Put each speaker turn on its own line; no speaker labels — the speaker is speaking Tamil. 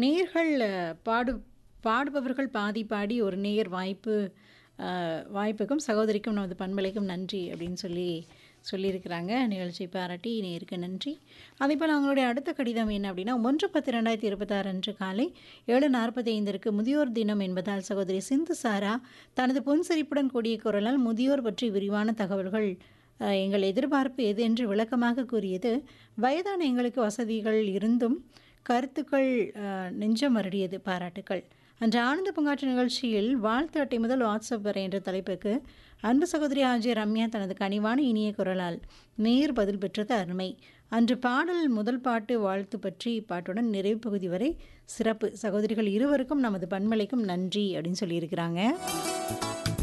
நேயர்கள் பாடு பாடுபவர்கள் பாதி பாடி ஒரு நேயர் வாய்ப்பு அ, வாய்ப்புக்கும் சகோதரிக்கும் நமது பண்பலைக்கும் நன்றி அப்படின்னு சொல்லி சொல்லியிருக்கிறாங்க நிகழ்ச்சி பாராட்டி நேருக்கு நன்றி அதேபோல் அவங்களுடைய அடுத்த கடிதம் என்ன அப்படின்னா ஒன்று பத்து ரெண்டாயிரத்தி இருபத்தாறு அன்று காலை ஏழு நாற்பத்தி ஐந்திற்கு முதியோர் தினம் என்பதால் சகோதரி சிந்து சாரா தனது பொன்சிரிப்புடன் கூடிய குரலால் முதியோர் பற்றி விரிவான தகவல்கள் அஹ், எங்கள் எதிர்பார்ப்பு எது என்று விளக்கமாக கூறியது வயதான எங்களுக்கு வசதிகள் இருந்தும் கருத்துக்கள் அஹ், நெஞ்சம் வருடியது பாராட்டுக்கள் அன்று ஆனந்த பங்காற்று நிகழ்ச்சியில் வாழ்த்து அட்டை முதல் வாட்ஸ்அப் வரை என்ற தலைப்புக்கு அன்பு சகோதரி ஆஜிய ரம்யா தனது கனிவான இனிய குரலால் நேர் பதில் பெற்றது அருமை அன்று பாடல் முதல் பாட்டு வாழ்த்து பற்றி பாட்டுடன் நிறைவு பகுதி வரை சிறப்பு சகோதரிகள் இருவருக்கும் நமது பன்மலைக்கும் நன்றி அப்படின்னு சொல்லியிருக்கிறாங்க